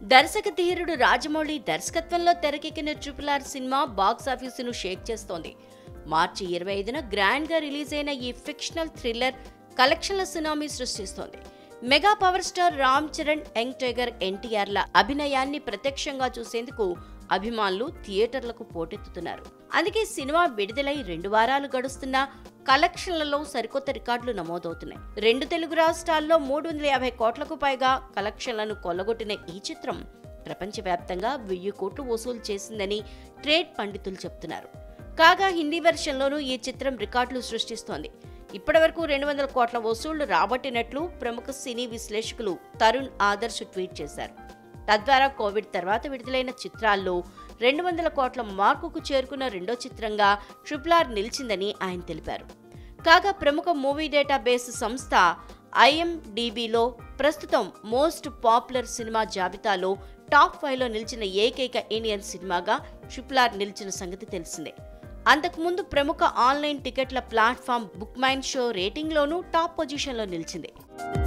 దర్శక ధీరుడు రాజమౌళి దర్శకత్వంలో తెరకెక్కిన ట్రిపుల్ ఆర్ సినిమా బాక్స్ ఆఫీసును షేక్ చేస్తోంది మార్చి ఇరవై ఐదున గ్రాండ్ గా రిలీజ్ అయిన ఈ ఫిక్షనల్ థ్రిల్లర్ కలెక్షన్ల సునామీ సృష్టిస్తోంది mega power star Ram Charan young tiger ఎన్టీఆర్ల అభినయాన్ని ప్రత్యక్షంగా చూసేందుకు అభిమానులు థియేటర్లకు పోటెత్తుతున్నారు అందుకే సినిమా విడుదలై రెండు వారాలు గడుస్తున్నా కలెక్షన్లలో సరికొత్త రికార్డులు నమోదవుతున్నాయి రెండు తెలుగు రాష్ట్రాల్లో మూడు వందల యాభై కోట్లకు పైగా కలెక్షన్లను కొల్లగొట్టిన ఈ చిత్రం ప్రపంచవ్యాప్తంగా వెయ్యి కోట్లు వసూలు చేసిందని ట్రేడ్ పండితులు చెప్తున్నారు కాగా హిందీ వెర్షన్లోనూ ఈ చిత్రం రికార్డులు సృష్టిస్తోంది ఇప్పటివరకు రెండు వందల కోట్ల వసూళ్లు రాబట్టినట్లు ప్రముఖ సినీ విశ్లేషకులు తరుణ్ ఆదర్శ్ ట్వీట్ చేశారు తద్వారా కోవిడ్ తర్వాత విడుదలైన చిత్రాల్లో రెండు వందల కోట్ల మార్కుకు చేరుకున్న రెండో చిత్రంగా ట్రిపుల్ ఆర్ నిలిచిందని ఆయన తెలిపారు కాగా ప్రముఖ మూవీ డేటాబేస్ సంస్థ ఐఎండిబిలో ప్రస్తుతం మోస్ట్ పాపులర్ సినిమా జాబితాలో టాప్ ఫైవ్లో నిలిచిన ఏకైక ఇండియన్ సినిమాగా ట్రిపుల్ ఆర్ నిలిచిన సంగతి తెలిసిందే అంతకుముందు ప్రముఖ ఆన్లైన్ టికెట్ల ప్లాట్ఫామ్ బుక్ మైన్ షో రేటింగ్లోనూ టాప్ పొజిషన్లో నిలిచింది